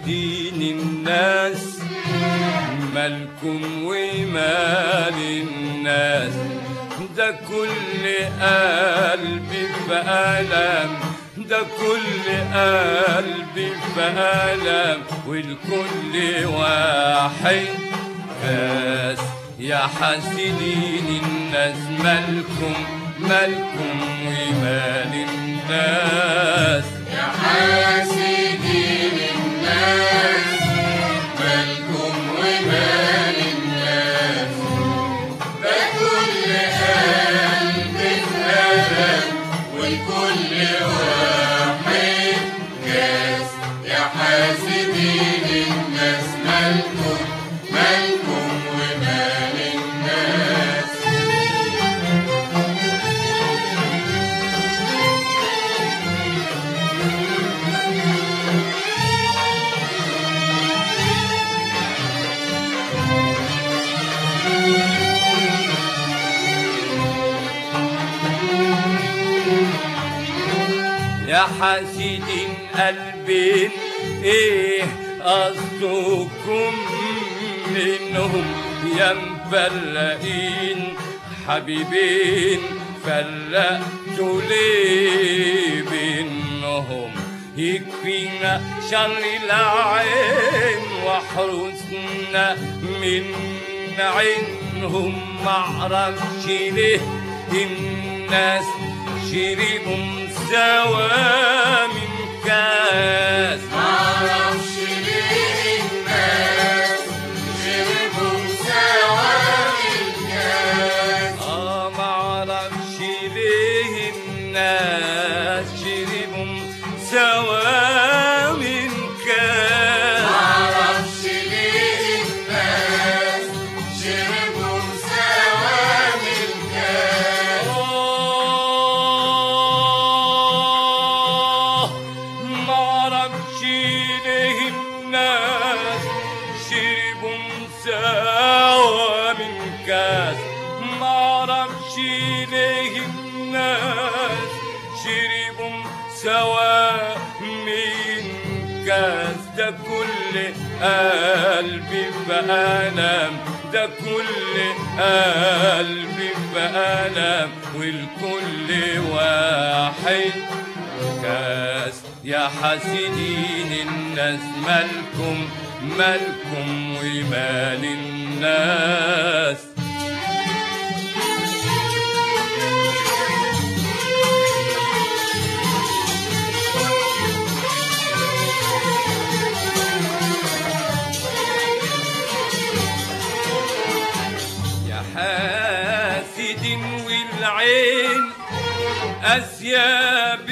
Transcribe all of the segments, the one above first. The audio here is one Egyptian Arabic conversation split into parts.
حاسدين الناس مالكم ومال الناس ده كل قلبي في ألم ده كل قلبي في ألم والكل واحد كاس يا حاسدين الناس مالكم مالكم ومال الناس يا حاسدين الناس مالكم ومال الناس ده كل قلب في ألم والكل واحد كاس يا حاسدين الناس مالكم مالكم ومال الناس يا حاسدين قلبين ايه قصدكم منهم يا مفلقين حبيبين فلقتوا ليه بينهم يكفينا شر العين واحرسنا من عينهم معرفش ليه الناس شربوا سوا من كاس معرفش ليه الناس شربوا سوا الكاس اه معرفش ليه الناس شربوا سوا من كاس معرفش ليه الناس شربوا سوا الكاس آه معرفش ليه الناس شربوا سوا من كاس معرفش ليه الناس شربوا سوا من كاس ده كل قلبي بألم ده كل قلبي بألم والكل واحد كاس يا حاسدين الناس مالكم مالكم ومال الناس يا حاسد والعين أسياب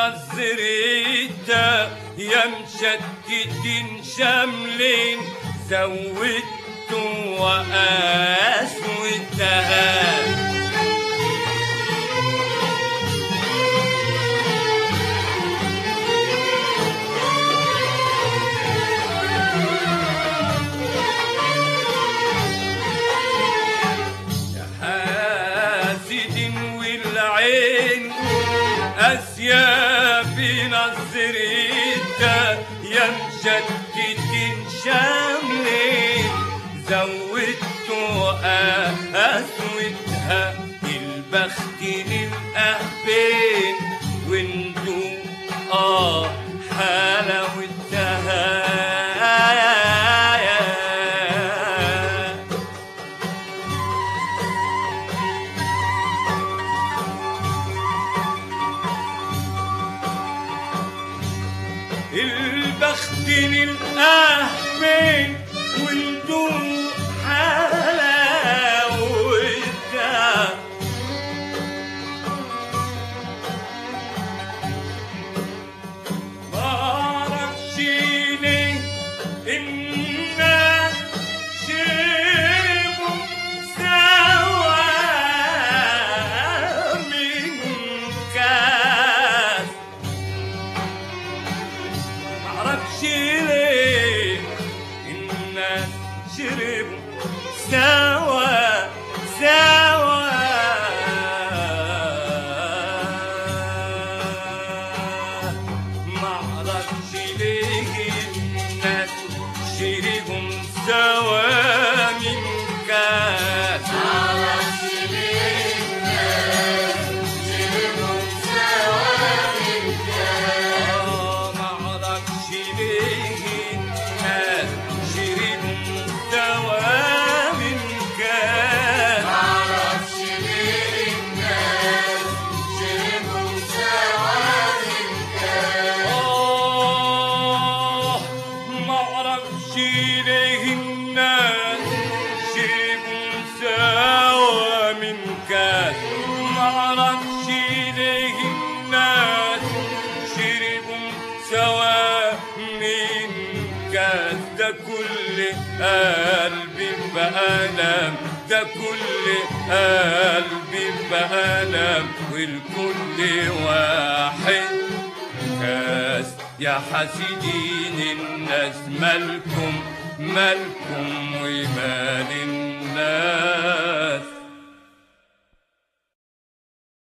نظريتا يا مشتتين شاملين زودت وأسودتها يا حاسد والعين أسياب نظريتا يا مشتتين شاملين زودت أسودها البخت للأهبين وانتو آه حلاوتها البخت للأهبين والدوم حلاوتها معرفش ليه الناس شربوا سوا من كاس معرفش ليه الناس شربوا سوا سوا معرفش ليه الناس معرفش ليه الناس شربوا سوا من كاس معرفش ليه الناس شربوا سوا من كاس ده كل قلبي بألم ده كل قلبي بألم والكل واحد كاس يا حاسدين الناس مالكم مالكم ومال الناس